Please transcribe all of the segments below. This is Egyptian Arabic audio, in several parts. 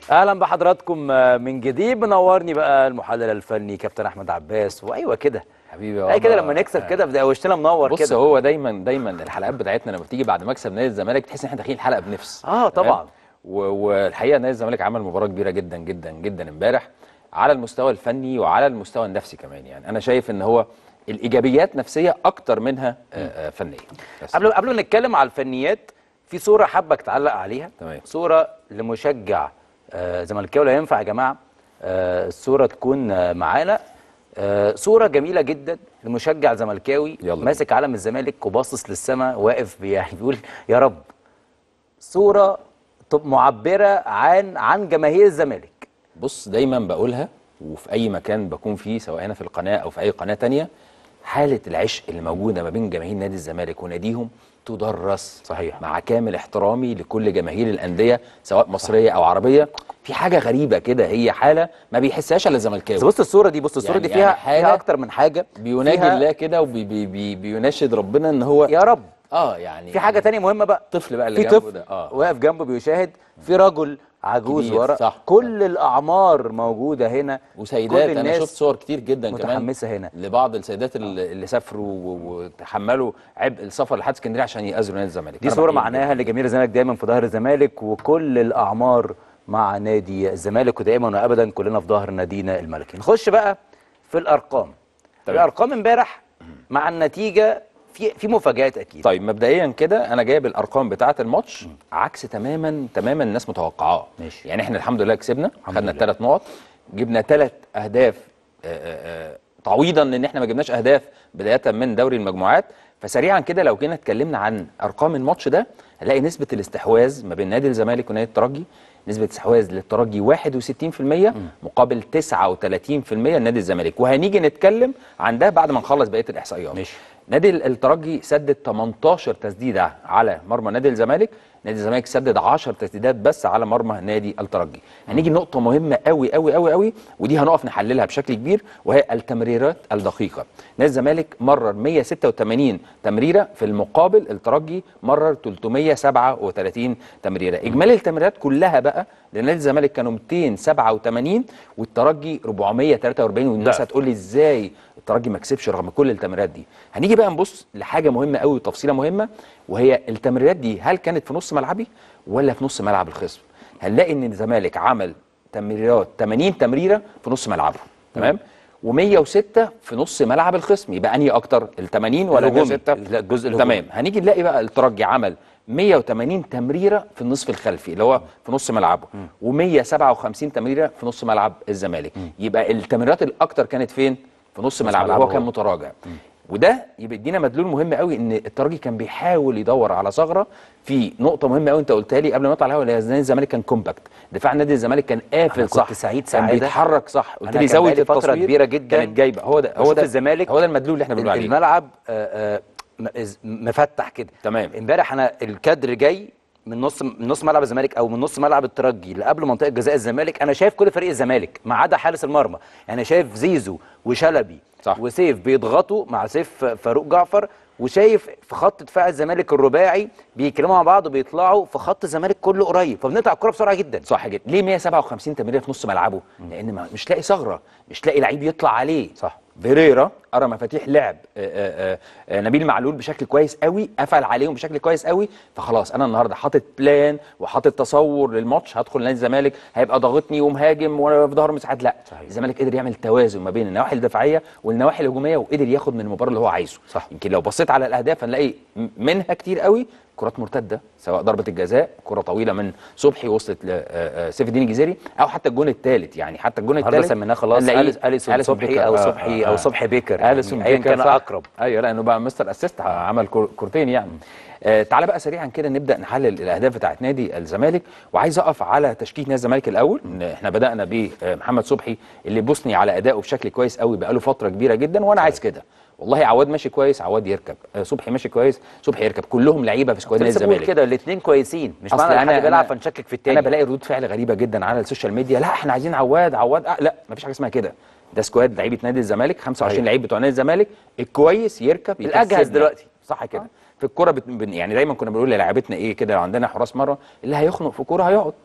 اهلا بحضراتكم من جديد منورني بقى المحلل الفني كابتن احمد عباس وايوه كده حبيبي اي كده لما نكسب كده في وشنا منور بص كده هو دايما دايما الحلقات بتاعتنا لما بتيجي بعد مكسب نادي الزمالك تحس ان احنا داخلين الحلقه بنفس اه تمام؟ طبعا و- والحقيقه نادي الزمالك عمل مباراه كبيره جدا جدا جدا امبارح على المستوى الفني وعلى المستوى النفسي كمان يعني انا شايف ان هو الايجابيات نفسيه اكتر منها آه، آه، فنيه بس قبل قبل ما نتكلم على الفنيات في صوره حابك تعلق عليها تمام. صوره لمشجع آه، زملكاوي لا ينفع يا جماعه آه، الصوره تكون آه، معانا آه، صوره جميله جدا لمشجع زملكاوي يلا ماسك علم الزمالك وباصص للسماء واقف بي- يعني بيقول يا رب صوره طب معبره عن عن جماهير الزمالك بص دايما بقولها وفي اي مكان بكون فيه سواء هنا في القناه او في اي قناه تانية حاله العشق اللي موجوده ما بين جماهير نادي الزمالك وناديهم تدرس صحيح. مع كامل احترامي لكل جماهير الانديه سواء مصريه او عربيه في حاجه غريبه كده هي حاله ما بيحسهاش الا بس الزملكاوي بص الصوره دي بص الصوره يعني- دي فيها يعني حاجة فيها اكتر من حاجه بيناجي فيها الله كده وبيناشد ربنا ان هو يا رب اه يعني في حاجه تانية مهمه بقى الطفل بقى اللي في جنبه طفل ده اه واقف جنبه بيشاهد في رجل عجوز كبير، ورا صح. كل الاعمار موجوده هنا وسيدات كل انا الناس شفت صور كتير جدا كمان متحمسه هنا لبعض السيدات اللي اللي سافروا و- وتحملوا عبء السفر لحد اسكندريه عشان يأذوا نادي الزمالك دي أنا صوره بحييهم معناها جداً. لجماهير الزمالك دايما في ظهر الزمالك وكل الاعمار مع نادي الزمالك ودائما وابدا كلنا في ظهر نادينا الملكي نخش بقى في الارقام تمام. الارقام امبارح مع النتيجه في في مفاجات اكيد طيب مبدئيا كده انا جايب الارقام بتاعه الماتش عكس تماما تماما الناس متوقعاه ماشي. يعني احنا الحمد لله كسبنا خدنا لله. الثلاث نقط جبنا ثلاث اهداف آه، آه، آه، تعويضا لان احنا ما جبناش اهداف بدايه من دوري المجموعات فسريعا كده لو جينا اتكلمنا عن ارقام الماتش ده هنلاقي نسبه الاستحواذ ما بين نادي الزمالك ونادي الترجي نسبة استحواذ للترجي 61% مقابل 39% لنادي الزمالك وهنيجي نتكلم عن ده بعد ما نخلص بقية الإحصائيات ماشي. نادي الترجي سدد 18 تسديده على مرمى نادي الزمالك نادي الزمالك سدد 10 تسديدات بس على مرمى نادي الترجي هنيجي لنقطه مهمه قوي قوي قوي قوي ودي هنقف نحللها بشكل كبير وهي التمريرات الدقيقه نادي الزمالك مرر 186 تمريره في المقابل الترجي مرر 337 تمريره اجمالي التمريرات كلها بقى لنادي الزمالك كانوا 287 والترجي 443 والناس ضعف. هتقول لي ازاي الترجي ما كسبش رغم كل التمريرات دي هنيجي بقى نبص لحاجه مهمه قوي وتفصيله مهمه وهي التمريرات دي هل كانت في نص ملعبي ولا في نص ملعب الخصم هنلاقي ان الزمالك عمل تمريرات 80 تمريره في نص ملعبه تمام و106 في نص ملعب الخصم يبقى انهي اكتر ال 80 ولا الهجومي. 106 لا، الجزء الهجومي. تمام هنيجي نلاقي بقى الترجي عمل 180 تمريره في النصف الخلفي اللي هو في نص ملعبه و157 تمريره في نص ملعب الزمالك يبقى التمريرات الاكتر كانت فين في نص ملعبه ملعبه هو كان هو. متراجع وده يبقى يدينا مدلول مهم قوي ان الترجي كان بيحاول يدور على ثغره في نقطه مهمه قوي انت قلتها لي قبل ما اطلع الهوا اللي هي نادي الزمالك كان كومباكت دفاع نادي الزمالك كان قافل أنا صح كنت سعيد كان سعادة. بيتحرك صح قلت أنا لي كان زاويه بقالي فترة التصوير كبيرة جدا كانت جايبه هو ده هو بشوف ده الزمالك هو ده المدلول اللي احنا بنقول عليه الملعب آه، آه، م- إز- مفتح كده تمام. امبارح انا الكادر جاي من نص من نص ملعب الزمالك او من نص ملعب الترجي اللي قبل منطقه جزاء الزمالك انا شايف كل فريق الزمالك ما عدا حارس المرمى يعني شايف زيزو وشلبي صح. وسيف بيضغطوا مع سيف فاروق جعفر وشايف في خط دفاع الزمالك الرباعي بيتكلموا مع بعض وبيطلعوا في خط الزمالك كله قريب فبنقطع الكره بسرعه جدا صح جدا ليه 157 تمريره في نص ملعبه لان ما مش لاقي ثغره مش لاقي لعيب يطلع عليه صح. فيريرا قرا مفاتيح لعب آه، آه، آه، نبيل معلول بشكل كويس قوي قفل عليهم بشكل كويس قوي فخلاص انا النهارده حاطط بلان وحاطط تصور للماتش هدخل نادي الزمالك هيبقى ضاغطني ومهاجم وانا في ظهر مساحات لا صحيح. الزمالك قدر يعمل توازن ما بين النواحي الدفاعيه والنواحي الهجوميه وقدر ياخد من المباراه اللي هو عايزه صح. يمكن لو بصيت على الاهداف هنلاقي م- منها كتير قوي كرات مرتده سواء ضربه الجزاء كره طويله من صبحي وصلت لسيف الدين الجزيري او حتى الجون الثالث يعني حتى الجون النهارده الثالث سميناه خلاص هنلاقيه أليس- أليسون أليسون صبحي بيكر. أو آه، صبحي آه، أو آه. صبحي بيكر اليسون يعني أيا بيكر كان صح. أقرب. ايوه لانه بقى مستر اسيست عمل كور- كورتين يعني آه تعالى بقى سريعا كده نبدا نحلل الاهداف بتاعت نادي الزمالك وعايز اقف على تشكيل نادي الزمالك الاول إن احنا بدانا بمحمد صبحي اللي بوسني على ادائه بشكل كويس قوي بقاله فتره كبيره جدا وانا عايز كده والله عواد ماشي كويس عواد يركب آه صبحي ماشي كويس صبحي يركب كلهم لعيبه في سكواد نادي لسه بقول الزمالك كده الاثنين كويسين مش أصل معنى ان أنا- حد بيلعب أنا- فنشكك في التاني انا بلاقي ردود فعل غريبه جدا على السوشيال ميديا لا احنا عايزين عواد عواد آه لا مفيش حاجه اسمها كده ده سكواد لعيبه نادي الزمالك 25 صحيح. لعيب بتوع نادي الزمالك الكويس يركب الاجهز يكسبنا. دلوقتي صح كده في الكوره بت... بن- يعني دايما كنا بنقول للاعيبتنا ايه كده لو عندنا حراس مره اللي هيخنق في كوره هيقعد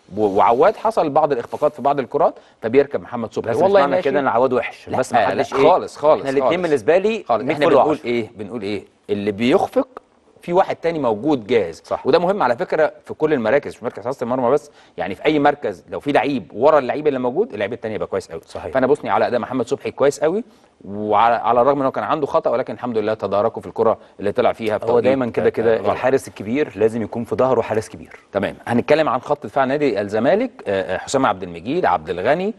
و- وعواد حصل بعض الاخفاقات في بعض الكرات فبيركب محمد صبحي بس والله معنى كده ان عواد وحش لا، بس ما لا، حدش لا، ايه خالص خالص احنا الاثنين خالص. بالنسبه لي خالص 100 احنا فل بنقول وعشرة. ايه بنقول ايه اللي بيخفق في واحد تاني موجود جاهز صح. وده مهم على فكره في كل المراكز مش مركز حراسه المرمى بس يعني في اي مركز لو في لعيب ورا اللعيب اللي موجود اللعيب التاني يبقى كويس قوي صحيح. فانا بصني على اداء محمد صبحي كويس قوي وعلى على الرغم ان هو كان عنده خطا ولكن الحمد لله تداركه في الكره اللي طلع فيها في هو توقيت، دايما كده آه، كده غلط. الحارس الكبير لازم يكون في ظهره حارس كبير تمام هنتكلم عن خط دفاع نادي الزمالك آه، آه، حسام عبد المجيد عبد الغني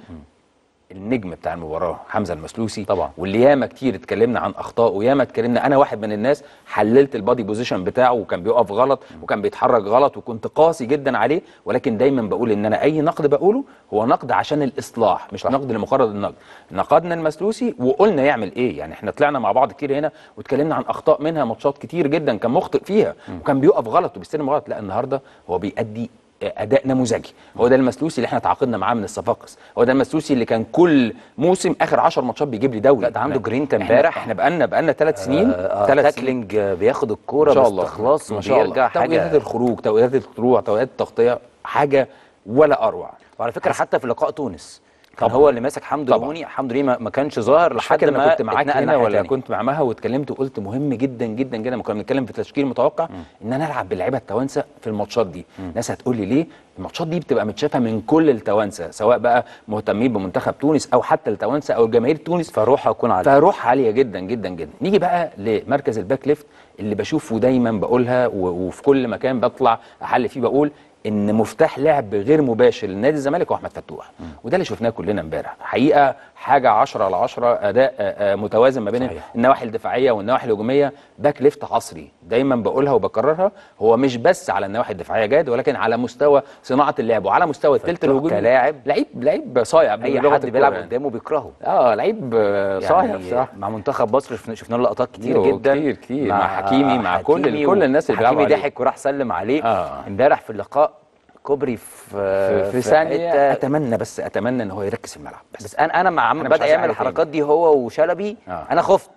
النجم بتاع المباراه حمزه المسلوسي طبعا. واللي ياما كتير اتكلمنا عن اخطائه وياما اتكلمنا انا واحد من الناس حللت البادي بوزيشن بتاعه وكان بيقف غلط وكان بيتحرك غلط وكنت قاسي جدا عليه ولكن دايما بقول ان انا اي نقد بقوله هو نقد عشان الاصلاح مش صح. نقد لمجرد النقد نقدنا المسلوسي وقلنا يعمل ايه يعني احنا طلعنا مع بعض كتير هنا واتكلمنا عن اخطاء منها ماتشات كتير جدا كان مخطئ فيها وكان بيقف غلط وبيستلم غلط لا النهارده هو بيأدي اداء نموذجي هو ده المسلوسي اللي احنا تعاقدنا معاه من الصفاقس هو ده المسلوسي اللي كان كل موسم اخر 10 ماتشات بيجيب لي دوري لا، ده عنده إحنا- جرينتا إحنا- امبارح. احنا بقالنا بقالنا ثلاث سنين آه، ثلاث سنين تاكلينج آه، بياخد الكوره ما شاء الله باستخلاص ما شاء الله وبيرجع توقيتات حاجه الخروج توقيتات الطلوع توقيتات التغطيه حاجه ولا اروع وعلى فكره حتى في لقاء تونس كان طبعاً. هو اللي ماسك حمدي طبعاً. الهوني حمدي الهوني ما- ما كانش ظاهر مش لحد فاكر ما انا كنت معاك اتنقل هنا ناحية ولا تانية. كنت مع مها واتكلمت وقلت مهم جدا جدا جدا ما كنا بنتكلم في تشكيل متوقع ان انا العب باللعيبه التوانسه في الماتشات دي ناس هتقول لي ليه الماتشات دي بتبقى متشافه من كل التوانسه سواء بقى مهتمين بمنتخب تونس او حتى التوانسه او جماهير تونس فروحها تكون عاليه فروح عاليه جدا جدا جدا نيجي بقى لمركز الباك ليفت اللي بشوفه دايما بقولها و- وفي كل مكان بطلع احل فيه بقول ان مفتاح لعب غير مباشر لنادي الزمالك هو احمد فتوح وده اللي شفناه كلنا امبارح حقيقه حاجه 10 على 10 اداء آه، آه، متوازن ما بين صحيح. النواحي الدفاعيه والنواحي الهجوميه باك ليفت عصري دايما بقولها وبكررها هو مش بس على النواحي الدفاعيه جاد ولكن على مستوى صناعه اللعب وعلى مستوى الثلث فتوح الهجومي كلاعب لعيب لعيب صايع اي بلغة حد بيلعب الكورة يعني. قدامه بيكرهه اه لعيب آه، صايع يعني بصراحه مع منتخب مصر شفنا شفنا له لقطات كتير يو، جدا كتير كتير. مع حكيمي، مع كل- حكيمي كل الناس اللي بيلعبوا حكيمي عليه. ضحك وراح سلم عليه آه. امبارح في اللقاء كوبري في في, في ثانيه حتة- اتمنى بس اتمنى ان هو يركز في الملعب بس, بس انا انا مع عم أنا مش بدا عايز يعمل حاجة الحركات دي هو وشلبي آه. انا خفت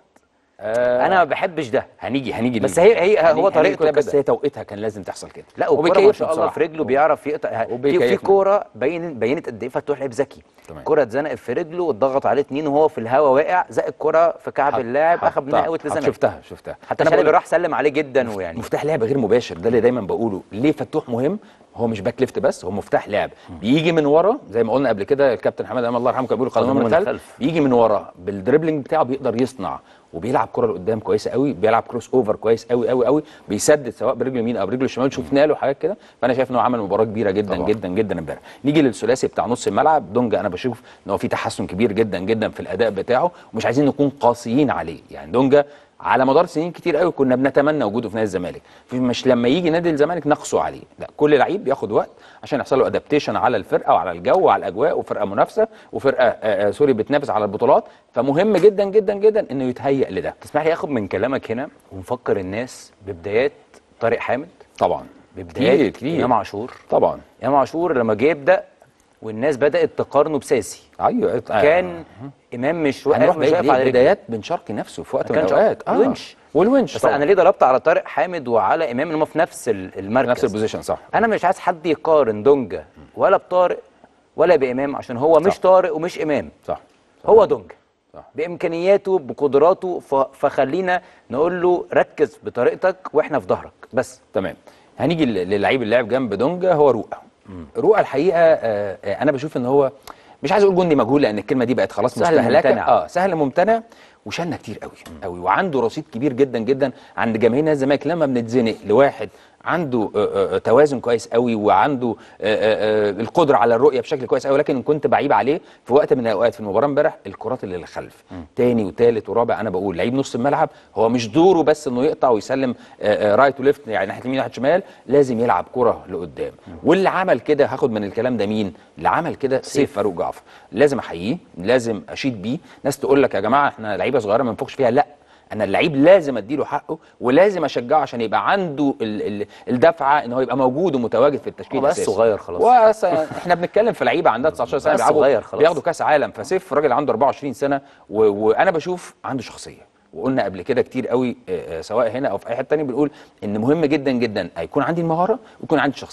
آه انا ما بحبش ده هنيجي هنيجي بس ليه. هي- هي- هنيجي- هو هنيجي طريقته كده، بس كده. هي توقيتها كان لازم تحصل كده لا وكوره ما وبيكيفني شاء الله بصراحة. في رجله بيعرف يقطع في في وبيكيفني. كوره بين بينت قد ايه فتوح لعيب ذكي تمام. كوره اتزنقت في رجله واتضغط عليه اتنين وهو في الهواء واقع زق الكوره في كعب حط- اللاعب حط- اخذ منها اوت حط- لزنقت شفتها شفتها حتى أنا شلبي بقول- راح سلم عليه جدا ويعني مفتاح لعب غير مباشر ده اللي دايما بقوله ليه فتوح مهم هو مش باك ليفت بس هو مفتاح لعب بيجي من ورا زي ما قلنا قبل كده الكابتن حماد امام الله يرحمه كان بيقول قدمه من الخلف بيجي من ورا بالدريبلينج بتاعه بيقدر يصنع وبيلعب كره لقدام كويسه قوي بيلعب كروس اوفر كويس قوي قوي قوي بيسدد سواء برجله اليمين او برجله الشمال شفنا له حاجات كده فانا شايف ان هو عمل مباراه كبيره جدا طبعا. جدا جدا امبارح نيجي للثلاثي بتاع نص الملعب دونجا انا بشوف ان هو في تحسن كبير جدا جدا في الاداء بتاعه ومش عايزين نكون قاسيين عليه يعني دونجا على مدار سنين كتير قوي كنا بنتمنى وجوده في نادي الزمالك في- مش لما يجي نادي الزمالك نقصوا عليه لا كل لعيب بياخد وقت عشان يحصل له ادابتيشن على الفرقه وعلى الجو وعلى الاجواء وفرقه منافسه وفرقه آه آه سوري بتنافس على البطولات فمهم جدا جدا جدا انه يتهيأ لده تسمح لي اخد من كلامك هنا ونفكر الناس ببدايات طارق حامد طبعا ببدايات كتير كتير امام عاشور طبعا امام عاشور لما جه يبدا والناس بدات تقارنه بساسي ايوه كان امام مش واقف هنروح مش واقف على رجله بدايات بن شرقي نفسه في وقت من كان شرقي. الاوقات اه ونش. والونش بس طبعا انا ليه ضربت على طارق حامد وعلى امام ان هم في نفس ال- المركز نفس البوزيشن صح انا مش عايز حد يقارن دونجا ولا بطارق ولا بامام عشان هو مش صح. طارق ومش امام صح هو دونجا صح. بامكانياته بقدراته ف... فخلينا نقول له ركز بطريقتك واحنا في ظهرك بس تمام هنيجي ل- للعيب اللي لعب جنب دونجا هو رؤى رؤى الحقيقه آه آه، انا بشوف ان هو مش عايز اقول جندي مجهول لان الكلمه دي بقت خلاص سهل مستهلكه ممتنع. اه سهل ممتنع وشالنا كتير قوي قوي وعنده رصيد كبير جدا جدا عند جماهير نادي الزمالك لما بنتزنق لواحد عنده آه، آه، توازن كويس قوي وعنده آه، آه، آه، القدره على الرؤيه بشكل كويس قوي ولكن كنت بعيب عليه في وقت من الاوقات في المباراه امبارح الكرات اللي للخلف تاني وتالت ورابع انا بقول لعيب نص الملعب هو مش دوره بس انه يقطع ويسلم آه، آه، رايت وليفت يعني ناحيه اليمين ناحيه الشمال لازم يلعب كره لقدام واللي عمل كده هاخد من الكلام ده مين اللي عمل كده سيف فاروق جعفر لازم احييه لازم اشيد بيه ناس تقول لك يا جماعه احنا لعيبه صغيره ما ننفخش فيها لا انا اللعيب لازم اديله حقه ولازم اشجعه عشان يبقى عنده ال ال الدفعه ان هو يبقى موجود ومتواجد في التشكيل هو بس الأساسي. صغير خلاص. بس احنا بنتكلم في لعيبه عندها 19 سنه بس بيلعبوا صغير خلاص. بياخدوا كاس عالم فسيف راجل عنده 24 سنه و... وانا بشوف عنده شخصيه وقلنا قبل كده كتير قوي آه، آه، سواء هنا او في اي حته تانية بنقول ان مهم جدا جدا هيكون عندي المهاره ويكون عندي شخصيه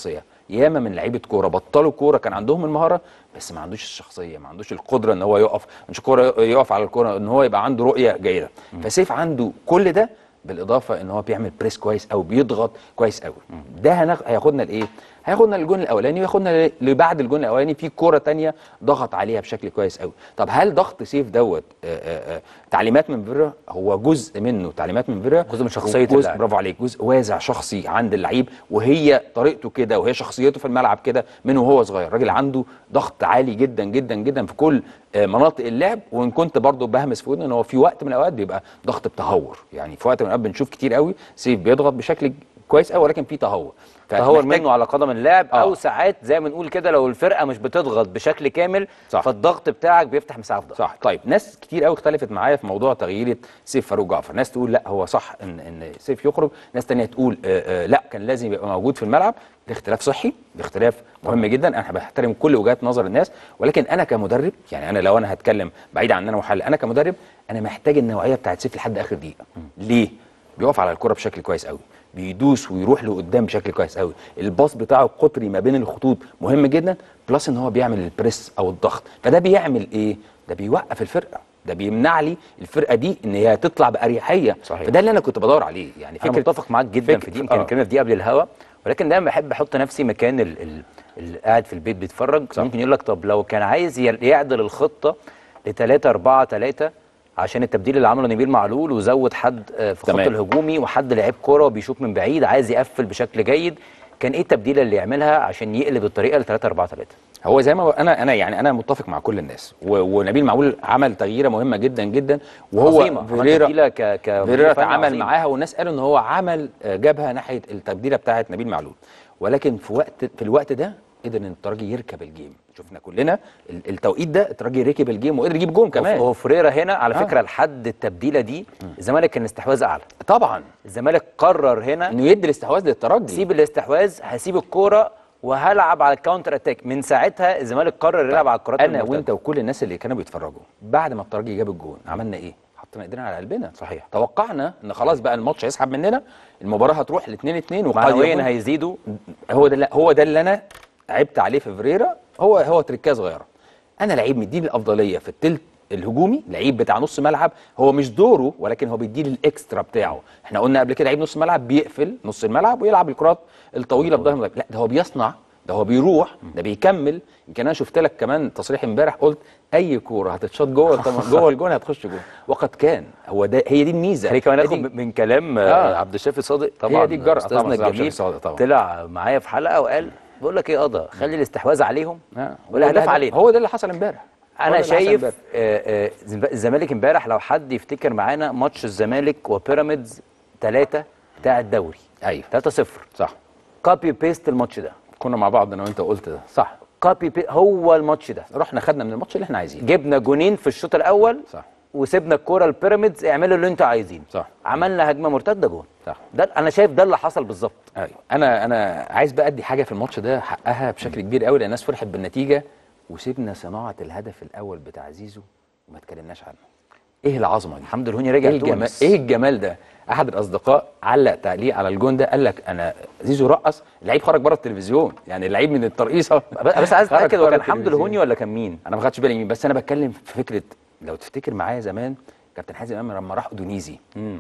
ياما من لعيبه كوره بطلوا كوره كان عندهم المهاره بس ما عندوش الشخصيه ما عندوش القدره ان هو يقف مش كوره يقف على الكوره ان هو يبقى عنده رؤيه جيده فسيف عنده كل ده بالاضافه ان هو بيعمل بريس كويس او بيضغط كويس قوي ده هناخ- هياخدنا لايه هياخدنا للجون الاولاني وياخدنا ل- لبعد الجون الاولاني في كوره تانية ضغط عليها بشكل كويس قوي طب هل ضغط سيف دوت آه، آه، آه، تعليمات من فيرا هو جزء منه تعليمات من فيرا جزء من شخصية جزء اللاعب. برافو عليك جزء وازع شخصي عند اللعيب وهي طريقته كده وهي شخصيته في الملعب كده من وهو صغير راجل عنده ضغط عالي جدا جدا جدا في كل آه، مناطق اللعب وان كنت برضه بهمس في ودني ان هو في وقت من الاوقات بيبقى ضغط بتهور يعني في وقت من الاوقات بنشوف كتير قوي سيف بيضغط بشكل كويس قوي ولكن في تهور تهور فمحتاج- منه على قدم اللاعب آه. او ساعات زي ما نقول كده لو الفرقه مش بتضغط بشكل كامل صح. فالضغط بتاعك بيفتح مساحه افضل صح طيب ناس كتير قوي اختلفت معايا في موضوع تغيير سيف فاروق جعفر ناس تقول لا هو صح ان ان سيف يخرج ناس تانية تقول آه آه لا كان لازم يبقى موجود في الملعب ده اختلاف صحي ده اختلاف مهم جدا انا بحترم كل وجهات نظر الناس ولكن انا كمدرب يعني انا لو انا هتكلم بعيد عن ان انا محلل انا كمدرب انا محتاج النوعيه بتاعت سيف لحد اخر دقيقه ليه بيقف على الكرة بشكل كويس قوي بيدوس ويروح لقدام بشكل كويس قوي الباص بتاعه قطري ما بين الخطوط مهم جدا بلس ان هو بيعمل البريس او الضغط فده بيعمل ايه ده بيوقف الفرقه ده بيمنع لي الفرقه دي ان هي تطلع باريحيه صحيح. فده اللي انا كنت بدور عليه يعني انا فكره متفق معاك جدا فكرة- في دي يمكن آه. اتكلمنا في دي قبل الهوا ولكن دايما بحب احط نفسي مكان ال- ال- اللي قاعد في البيت بيتفرج صح. ممكن يقول لك طب لو كان عايز ي- يعدل الخطه ل 3 4 3 عشان التبديل اللي عمله نبيل معلول وزود حد آه، في الخط تمام. الهجومي وحد لعيب كوره وبيشوط من بعيد عايز يقفل بشكل جيد كان ايه التبديله اللي يعملها عشان يقلب الطريقه ل 3 4 3 هو زي ما انا انا يعني انا متفق مع كل الناس و- ونبيل معمول عمل تغييره مهمه جدا جدا وهو عظيمه عمل فيريرا تبديله ك ك فيريرا فني تعامل عظيم. معاها والناس قالوا ان هو عمل آه، جابها ناحيه التبديله بتاعه نبيل معلول ولكن في وقت في الوقت ده قدر ان الترجي يركب الجيم شفنا كلنا ال- التوقيت ده الترجي ركب الجيم وقدر يجيب جون كمان هو فريرا هنا على آه. فكره لحد التبديله دي الزمالك كان استحواذ اعلى طبعا الزمالك قرر هنا انه يدي الاستحواذ للترجي سيب الاستحواذ هسيب الكوره وهلعب على الكاونتر اتاك من ساعتها الزمالك قرر يلعب على الكرات انا المرتدة. وانت وكل الناس اللي كانوا بيتفرجوا بعد ما الترجي جاب الجون عملنا ايه حطينا ايدينا على قلبنا صحيح. توقعنا ان خلاص بقى الماتش هيسحب مننا المباراه هتروح ل 2 2 وقد معنويا يكون- هيزيدوا هو ده لا هو ده اللي انا عبت عليه في فريرا هو هو تركايه صغيره انا لعيب مديني الافضليه في التلت الهجومي لعيب بتاع نص ملعب هو مش دوره ولكن هو بيديلي الاكسترا بتاعه احنا قلنا قبل كده لعيب نص ملعب بيقفل نص الملعب ويلعب الكرات الطويله بظهر المدافع. لا ده هو بيصنع ده هو بيروح ده بيكمل يمكن انا شفت لك كمان تصريح امبارح قلت اي كوره هتتشاط جوه التم- جوه الجون هتخش جون وقد كان هو ده هي دي الميزه خليني كمان هي اخد دي- من كلام آه. آه. عبد الشافي صادق طبعا دي الجرأة استاذنا طبعاً، أستاذ عبد الجميل الشافي صادق طبعاً. طلع معايا في حلقه وقال بقول لك ايه يا قضا خلي الاستحواذ عليهم آه. والاهداف هو ده- علينا هو ده اللي حصل امبارح هو ده انا اللي حصل شايف امبارح. آه، آه، زم- الزمالك امبارح لو حد يفتكر معانا ماتش الزمالك وبيراميدز 3 بتاع الدوري ايوه 3 0 صح كوبي بيست الماتش ده كنا مع بعض انا وانت قلت ده صح كوبي بي هو الماتش ده رحنا خدنا من الماتش اللي احنا عايزينه جبنا جونين في الشوط الاول صح وسيبنا الكوره لبيراميدز اعملوا اللي انتوا عايزينه صح. عملنا هجمه مرتده جون صح. ده انا شايف ده اللي حصل بالظبط ايوه انا انا عايز بقى ادي حاجه في الماتش ده حقها بشكل كبير قوي لان الناس فرحت بالنتيجه وسيبنا صناعه الهدف الاول بتاع زيزو وما اتكلمناش عنه ايه العظمه دي الحمد لله هوني رجع ايه الجمال تونس. ايه الجمال ده احد الاصدقاء علق تعليق على الجون ده قال لك انا زيزو رقص اللعيب خرج بره التلفزيون يعني اللعيب من الترقيصه بس عايز خرج اتاكد هو بره كان حمد التلفزيون. الهوني ولا كان مين انا ما خدتش بالي مين بس انا بتكلم في فكره لو تفتكر معايا زمان كابتن حازم امام لما راح اندونيزي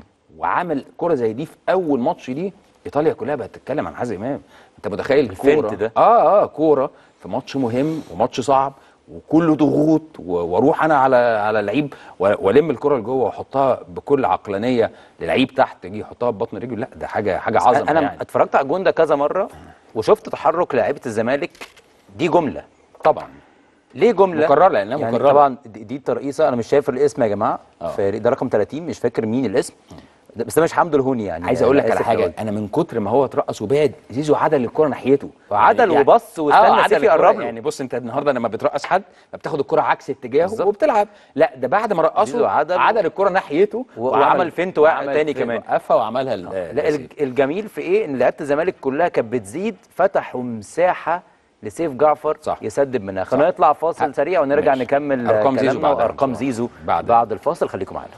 وعمل كره زي دي في اول ماتش دي ايطاليا كلها بقت تتكلم عن حازم امام انت متخيل الفنت كوره ده. اه اه كوره في ماتش مهم وماتش صعب وكله ضغوط و- واروح انا على على لعيب و- والم الكره لجوه واحطها بكل عقلانيه للعيب تحت يجي يحطها ببطن رجله لا ده حاجه حاجه عظمه انا يعني اتفرجت على الجون ده كذا مره وشفت تحرك لعيبه الزمالك دي جمله طبعا ليه جمله مكررة لأنها يعني مكررة. طبعا دي, دي الترقيصه انا مش شايف الاسم يا جماعه آه. فريق ده رقم 30 مش فاكر مين الاسم ده- بس ده مش حمد الهوني يعني عايز اقول لك أنا على آسف حاجه لو- انا من كتر ما هو اترقص وبعد زيزو عدل الكره ناحيته وعدل يعني وبص واستنى آه، عدل سيف الكرة. يقرب له. يعني بص انت النهارده لما بترقص حد فبتاخد الكره عكس اتجاهه بالظبط. وبتلعب لا ده بعد ما زيزو رقصه عدل عدل, عدل الكره ناحيته و- وعمل فينت واقع تاني كمان. وقفها وعملها ال- لا لسيف. الج- الجميل في ايه ان لعيبه الزمالك كلها كانت بتزيد فتحوا مساحه لسيف جعفر صح. يسدد منها خلينا نطلع فاصل سريع ونرجع ماشي. نكمل أرقام زيزو كلامنا بعدها إن وارقام شاء الله. زيزو بعد. بعد الفاصل خليكم معانا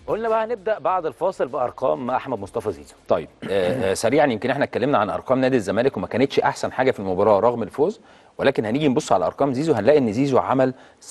قلنا بقى هنبدا بعد الفاصل بارقام احمد مصطفى زيزو طيب آه آه سريعا يمكن احنا اتكلمنا عن ارقام نادي الزمالك وما كانتش احسن حاجه في المباراه رغم الفوز ولكن هنيجي نبص على ارقام زيزو هنلاقي ان زيزو عمل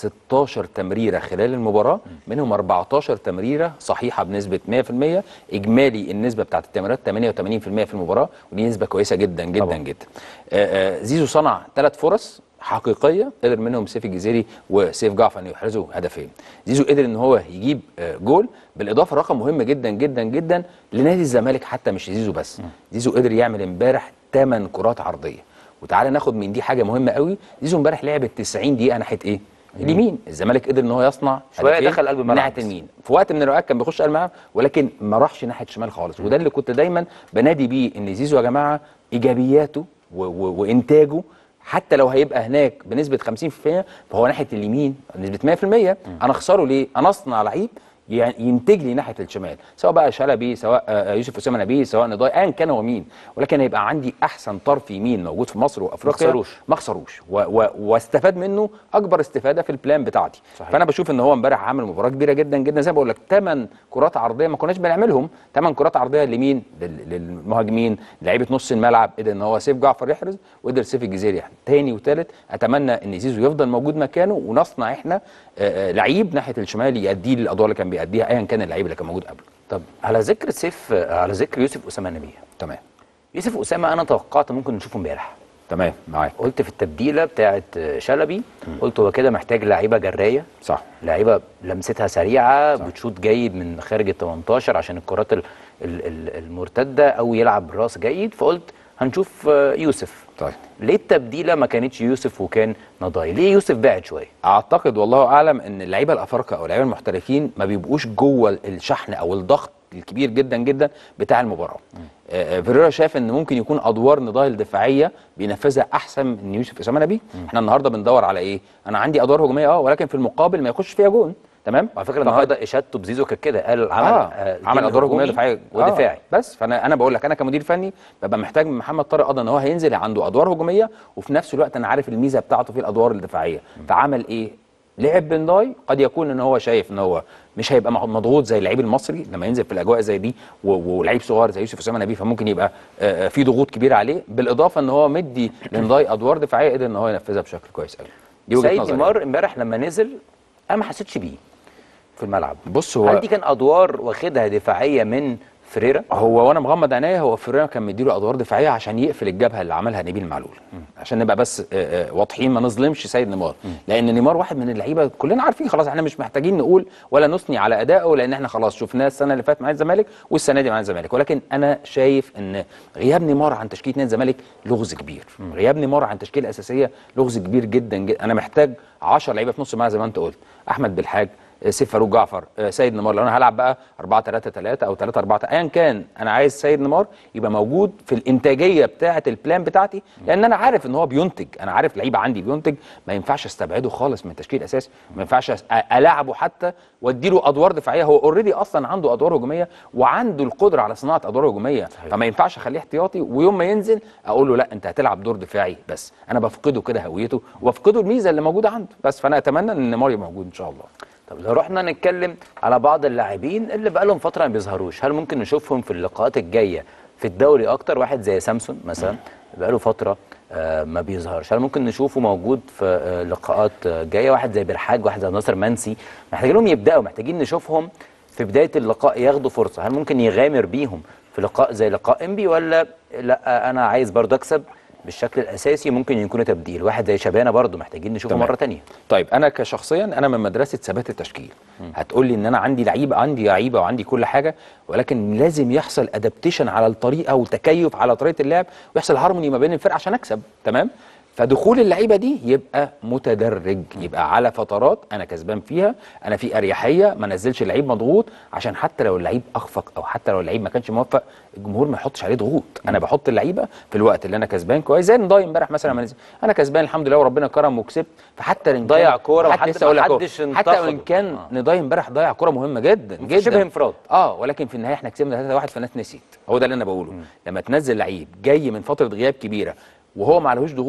16 تمريره خلال المباراه منهم 14 تمريره صحيحه بنسبه 100% اجمالي النسبه بتاعت التمريرات 88% في المباراه ودي نسبه كويسه جدا جدا طبعا. جدا آه آه زيزو صنع ثلاث فرص حقيقيه قدر منهم سيف الجزيري وسيف جعفر ان يحرزوا هدفين زيزو قدر ان هو يجيب آه، جول بالاضافه رقم مهم جدا جدا جدا لنادي الزمالك حتى مش زيزو بس زيزو قدر يعمل امبارح 8 كرات عرضيه وتعالى ناخد من دي حاجه مهمه قوي زيزو امبارح لعب 90 دقيقه ناحيه ايه اليمين الزمالك قدر ان هو يصنع شوية هدفين دخل قلب الملعب ناحيه بس. اليمين في وقت من الاوقات كان بيخش قلب الملعب ولكن ما راحش ناحيه الشمال خالص وده اللي كنت دايما بنادي بيه ان زيزو يا جماعه ايجابياته و- و- وانتاجه حتى لو هيبقى هناك بنسبه 50% فهو ناحيه اليمين بنسبه 100% انا اخسره ليه؟ انا اصنع لعيب يعني ينتج لي ناحيه الشمال سواء بقى شلبي سواء آه، يوسف اسامه نبيه سواء نضاي ايا كان هو مين ولكن هيبقى عندي احسن طرف يمين موجود في مصر وافريقيا مخسروش. ما اخسروش و- و- واستفاد منه اكبر استفاده في البلان بتاعتي صحيح. فانا بشوف ان هو امبارح عامل مباراه كبيره جدا جدا زي ما بقول لك 8 كرات عرضيه ما كناش بنعملهم 8 كرات عرضيه لمين لل- للمهاجمين لعيبه نص الملعب قدر ان هو سيف جعفر يحرز وقدر سيف الجزيري يحرز تاني وتالت اتمنى ان زيزو يفضل موجود مكانه ونصنع احنا آه، آه، لعيب ناحيه الشمال يأدي الادوار اللي كان بيأديها ايا كان اللعيب اللي كان موجود قبله طب على ذكر سيف على ذكر يوسف اسامه نبيه تمام يوسف اسامه انا توقعت ممكن نشوفه امبارح تمام معاك قلت في التبديله بتاعه شلبي قلت هو كده محتاج لعيبه جرايه صح لعيبه لمستها سريعه بتشوط جيد من خارج ال 18 عشان الكرات ال- ال- ال- المرتده او يلعب راس جيد فقلت هنشوف آه، يوسف طيب ليه التبديله ما كانتش يوسف وكان نضاي ليه يوسف بعد شويه اعتقد والله اعلم ان اللعيبه الافارقه او اللعيبه المحترفين ما بيبقوش جوه الشحن او الضغط الكبير جدا جدا بتاع المباراه آه، آه، فيريرا شاف ان ممكن يكون ادوار نضال الدفاعيه بينفذها احسن من يوسف اسامه نبيه احنا النهارده بندور على ايه انا عندي ادوار هجوميه اه ولكن في المقابل ما يخش فيها جون تمام وعلى فكره النهارده اشادته بزيزو كانت كده قال عمل آه. آه عمل جيم ادوار هجوميه هجومي دفاعيه ودفاعي آه. بس فانا انا بقول لك انا كمدير فني ببقى محتاج من محمد طارق قضا ان هو هينزل عنده ادوار هجوميه وفي نفس الوقت انا عارف الميزه بتاعته في الادوار الدفاعيه فعمل ايه لعب بنداي قد يكون ان هو شايف ان هو مش هيبقى مع- مضغوط زي اللعيب المصري لما ينزل في الاجواء زي دي و- ولعيب صغير زي يوسف اسامه نبيه فممكن يبقى آه، آه، في ضغوط كبيره عليه بالاضافه ان هو مدي لنداي ادوار دفاعيه قدر ان هو ينفذها بشكل كويس قوي دي وجهه سيد نظري نيمار امبارح لما نزل انا ما حسيتش بيه في الملعب بص هو هل دي كان ادوار واخدها دفاعيه من فريرا هو وانا مغمض عينيا هو فيريرا كان مديله ادوار دفاعيه عشان يقفل الجبهه اللي عملها نبيل معلول عشان نبقى بس آه، آه، واضحين ما نظلمش سيد نيمار لان نيمار واحد من اللعيبه كلنا عارفين خلاص احنا مش محتاجين نقول ولا نثني على ادائه لان احنا خلاص شفناه السنه اللي فاتت مع الزمالك والسنه دي مع الزمالك ولكن انا شايف ان غياب نيمار عن تشكيله نادي الزمالك لغز كبير غياب نيمار عن تشكيله اساسيه لغز كبير جدا, جدا. انا محتاج 10 لعيبه في نص الملعب زي ما انت قلت احمد بالحاج آه، سيف فاروق جعفر آه، سيد نيمار لو انا هلعب بقى 4 3 3 او 3 4 ايا كان انا عايز سيد نيمار يبقى موجود في الانتاجيه بتاعه البلان بتاعتي لان انا عارف ان هو بينتج انا عارف لعيبه عندي بينتج ما ينفعش استبعده خالص من التشكيل الاساسي ما ينفعش أس- أ- العبه حتى واديله ادوار دفاعيه هو اوريدي اصلا عنده ادوار هجوميه وعنده القدره على صناعه ادوار هجوميه فما ينفعش اخليه احتياطي ويوم ما ينزل اقول له لا انت هتلعب دور دفاعي بس انا بفقده كده هويته وبفقده الميزه اللي موجوده عنده بس فانا اتمنى ان نيمار يبقى موجود ان شاء الله طب لو رحنا نتكلم على بعض اللاعبين اللي بقالهم فتره ما بيظهروش هل ممكن نشوفهم في اللقاءات الجايه في الدوري اكتر واحد زي سامسون مثلا بقاله فتره آه، ما بيظهرش هل ممكن نشوفه موجود في آه، لقاءات آه، جايه واحد زي برحاج واحد زي ناصر منسي محتاجين لهم يبداوا محتاجين نشوفهم في بدايه اللقاء ياخدوا فرصه هل ممكن يغامر بيهم في لقاء زي لقاء انبي ولا لا انا عايز برضه اكسب بالشكل الاساسي ممكن يكون تبديل واحد زي شبانه برضه محتاجين نشوفه تمام. مره تانية طيب انا كشخصيا انا من مدرسه ثبات التشكيل هتقول لي ان انا عندي لعيبه عندي لعيبه وعندي كل حاجه ولكن لازم يحصل ادابتيشن على الطريقه وتكيف على طريقه اللعب ويحصل هارموني ما بين الفرق عشان اكسب تمام فدخول اللعيبه دي يبقى متدرج يبقى على فترات انا كسبان فيها انا في اريحيه ما نزلش اللعيب مضغوط عشان حتى لو اللعيب اخفق او حتى لو اللعيب ما كانش موفق الجمهور ما يحطش عليه ضغوط انا بحط اللعيبه في الوقت اللي انا كسبان كويس زي نضاي امبارح مثلا لما نزل انا كسبان الحمد لله وربنا كرم وكسبت فحتى إن كان- ضيع كورة حتى وحد- لسه أقول لك أهو، محدش حتى وان انتقده. كان آه. نضاي امبارح ضيع كوره مهمه جدا جدا شبه انفراد. اه ولكن في النهايه احنا كسبنا 3 1 فالناس نسيت هو ده اللي انا بقوله لما تنزل لعيب جاي من فتره غياب كبيره وهو ما عليهوش ضغوط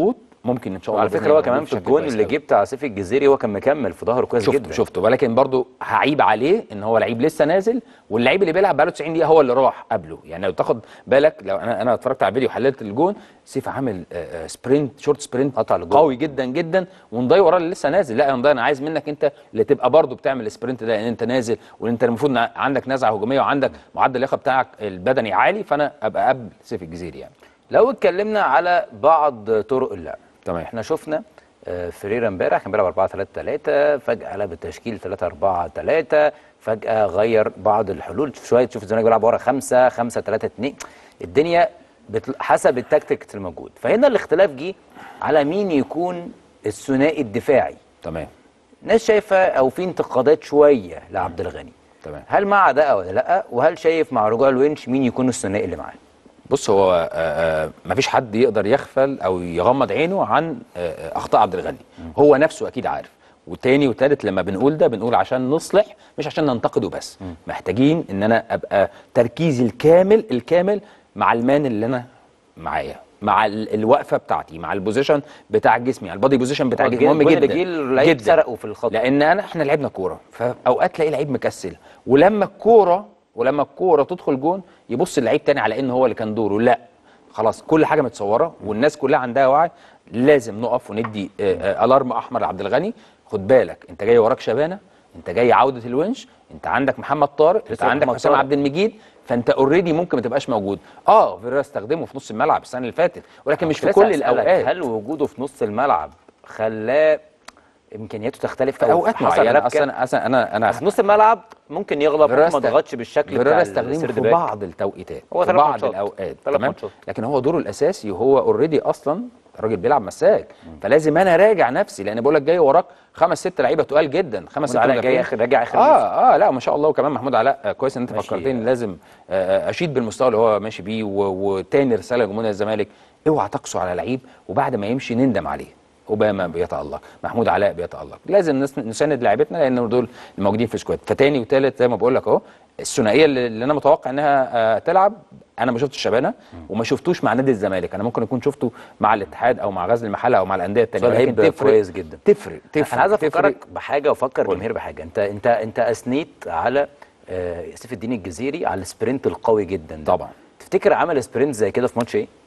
ممكن ان شاء الله وعلى بإذن فكره هو الله كمان موجود في بشكل الجون كويس اللي أوي. جه بتاع سيف الجزيري هو كان مكمل في ظهره كويس شفته جدا شفته ولكن برضو هعيب عليه ان هو لعيب لسه نازل واللعيب اللي بيلعب بقاله 90 دقيقه هو اللي راح قبله يعني لو تاخد بالك لو انا انا اتفرجت على الفيديو وحللت الجون سيف عامل آه، آه، سبرنت شورت سبرنت قطع لجوه. قوي جدا جدا ونضاي وراه اللي لسه نازل لا يا نضاي انا عايز منك انت اللي تبقى برضو بتعمل السبرنت ده لان انت نازل وان انت المفروض إن عندك نزعه هجوميه وعندك معدل اللياقه بتاعك البدني عالي فانا ابقى قبل سيف الجزيري يعني لو اتكلمنا على بعض طرق اللعب تمام. احنا شفنا آه، فيريرا امبارح كان بيلعب 4 3 3 فجاه قلب التشكيل 3 4 3 فجاه غير بعض الحلول شويه تشوف الزمالك بيلعب ورا 5 5 3 2 الدنيا بتل... حسب التكتيك الموجود فهنا الاختلاف جه على مين يكون الثنائي الدفاعي تمام ناس شايفه او في انتقادات شويه لعبد الغني تمام. هل مع ده ولا لا وهل شايف مع رجوع الونش مين يكون الثنائي اللي معاه بص هو آه، آه، مفيش حد يقدر يغفل او يغمض عينه عن آه، آه، اخطاء عبد الغني هو نفسه اكيد عارف وتاني وتالت لما بنقول ده بنقول عشان نصلح مش عشان ننتقده بس محتاجين ان انا ابقى تركيزي الكامل الكامل مع المان اللي انا معايا مع ال- الوقفه بتاعتي مع البوزيشن بتاع جسمي على البادي بوزيشن بتاع هو جسمي مهم الجون اللي جدا جه اللعيب جدا. سرقه في الخط. لان انا احنا لعبنا كوره فاوقات تلاقي لعيب مكسل ولما الكوره ولما الكوره تدخل جون يبص اللعيب تاني على ان هو اللي كان دوره لا خلاص كل حاجه متصوره والناس كلها عندها وعي لازم نقف وندي آه، آه، الارم احمر لعبد الغني خد بالك انت جاي وراك شبانه انت جاي عوده الونش انت عندك محمد طارق انت لسه عندك محمد حسام طارق. عبد المجيد فانت اوريدي ممكن ما تبقاش موجود اه فيرا استخدمه في نص الملعب السنه اللي فاتت ولكن مش في لسه كل أسألك، الاوقات هل وجوده في نص الملعب خلاه امكانياته تختلف في أو اوقات حصل معينه ربكة؟ اصلا اصلا انا انا في نص الملعب ممكن يغلب فيرا ما است- ضغطش بالشكل فيرا بتاع استخدمه السيرد في باك. بعض التوقيتات هو في ثلاث بعض ماتشات. الاوقات ثلاث تمام ماتشات. لكن هو دوره الاساسي هو اوريدي اصلا الراجل بيلعب مساك فلازم انا راجع نفسي لان بقول لك جاي وراك خمس ست لعيبه تقال جدا خمس ست محمود علاء مدافعين. جاي آخر- راجع آخر اه اه لا ما شاء الله وكمان محمود علاء آه، كويس ان انت ماشي. فكرتني لازم آه، آه، اشيد بالمستوى اللي هو ماشي بيه و- وتاني رساله لجمهور الزمالك اوعى تقسو على لعيب وبعد ما يمشي نندم عليه اوباما بيتالق محمود علاء بيتالق لازم نس- نساند لعيبتنا لان دول الموجودين في سكواد فتاني وتالت زي ما بقول لك اهو الثنائيه اللي اللي انا متوقع انها آه، تلعب انا ما شفتش شبانه وما شفتوش مع نادي الزمالك انا ممكن اكون شفته مع الاتحاد او مع غزل المحله او مع الانديه التانيه هو لعيب ولكن تفرق- كويس جدا. تفرق تفرق انا عايز تفرق. افكرك بحاجه وافكر قول. الجماهير بحاجه انت انت انت اثنيت على آه، سيف الدين الجزيري على السبرنت القوي جدا ده. طبعا. تفتكر عمل سبرنت زي كده في ماتش ايه؟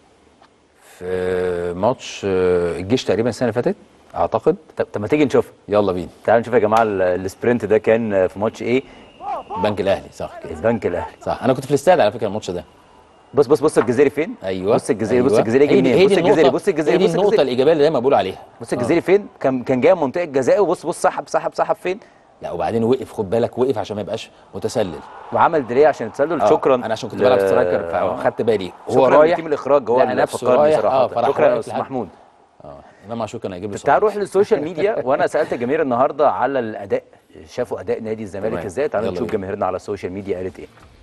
في ماتش آه، الجيش تقريبا السنه اللي فاتت اعتقد طب طب ما تيجي نشوف يلا بينا تعالوا نشوف يا جماعه ال- السبرنت ده كان في ماتش ايه؟ البنك الاهلي صح كده البنك الاهلي صح انا كنت في الاستاد على فكره الماتش ده بص بص بص الجزيري فين؟ ايوه بص الجزيري بص أيوة. الجزيري هي يجي دي- منين؟ هي بص دي الجزيري النقطة- بص الجزيري هي دي بص النقطه الجزيري الايجابيه اللي دايما بقول عليها بص الجزيري فين؟ كان كان جاي منطقه جزائه وبص بص سحب سحب سحب فين؟ لا وبعدين وقف خد بالك وقف عشان ما يبقاش متسلل وعمل ديلي عشان يتسلل آه، شكرا انا عشان كنت ل- بلعب سترايكر فاخدت بالي هو رايح تيم الاخراج هو لا، اللي نفسه فكرني رايح، صراحه آه، فراح شكرا يا واقف استاذ لحد- محمود اه امام عاشور كان هيجيب لي تعال نروح للسوشيال ميديا وانا سالت الجماهير النهارده على الاداء شافوا اداء نادي الزمالك تمام. ازاي تعالوا يلا نشوف بينا. جماهيرنا على السوشيال ميديا قالت ايه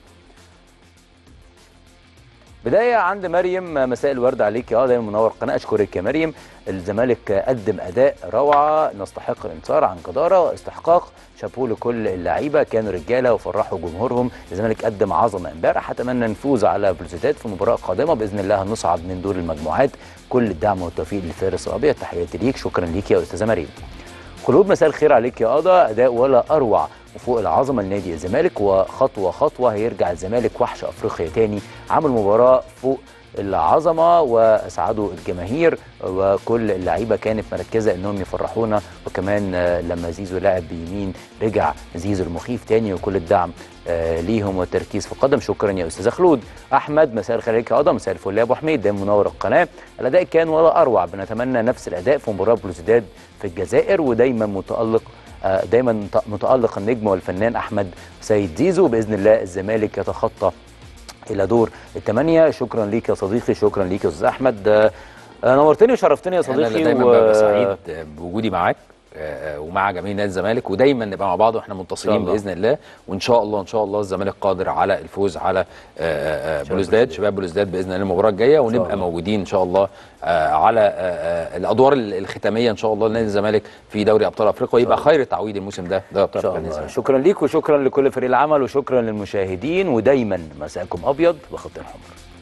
بداية عند مريم مساء الورد عليك اه دايما منور قناة اشكرك يا مريم الزمالك قدم اداء روعة نستحق الانتصار عن جدارة واستحقاق شابوه لكل اللعيبة كانوا رجالة وفرحوا جمهورهم الزمالك قدم عظمة امبارح اتمنى نفوز على بلوزيداد في مباراة قادمة باذن الله هنصعد من دور المجموعات كل الدعم والتوفيق للفارس الابيض تحياتي ليك شكرا ليك يا استاذة مريم قلوب مساء الخير عليك يا قضا اداء ولا اروع وفوق العظمه لنادي الزمالك وخطوه خطوه هيرجع الزمالك وحش افريقيا تاني عمل مباراه فوق العظمه واسعدوا الجماهير وكل اللعيبه كانت مركزه انهم يفرحونا وكمان آه، لما زيزو لعب بيمين رجع زيزو المخيف تاني وكل الدعم آه، ليهم والتركيز في القدم شكرا يا استاذ خلود احمد مساء الخير عليك يا قضا مساء الفل يا ابو حميد دايما منور القناه الاداء كان ولا اروع بنتمنى نفس الاداء في مباراه بلوزداد في الجزائر ودايما متالق آه، دايما مت- متالق النجم والفنان احمد سيد زيزو باذن الله الزمالك يتخطى الى دور الثمانيه شكرا ليك يا صديقي شكرا ليك يا استاذ احمد آه، آه، نورتني وشرفتني يا انا اللي صديقي دايما و- ببقى سعيد بوجودي معاك آه، ومع جميع نادي الزمالك ودايما نبقى مع بعض واحنا منتصرين الله. باذن الله وان شاء الله ان شاء الله الزمالك قادر على الفوز على آه، آه، آه، بلوزداد شباب بلوزداد باذن الله المباراه الجايه ونبقى الله. موجودين ان شاء الله آه، على آه، آه، الادوار ال- الختاميه ان شاء الله لنادي الزمالك في دوري ابطال افريقيا ويبقى خير تعويض الموسم ده دوري ان ابطال شاء افريقيا الله للزمالك. شكرا ليك وشكرا لكل فريق العمل وشكرا للمشاهدين ودايما مساءكم ابيض وخط الحمر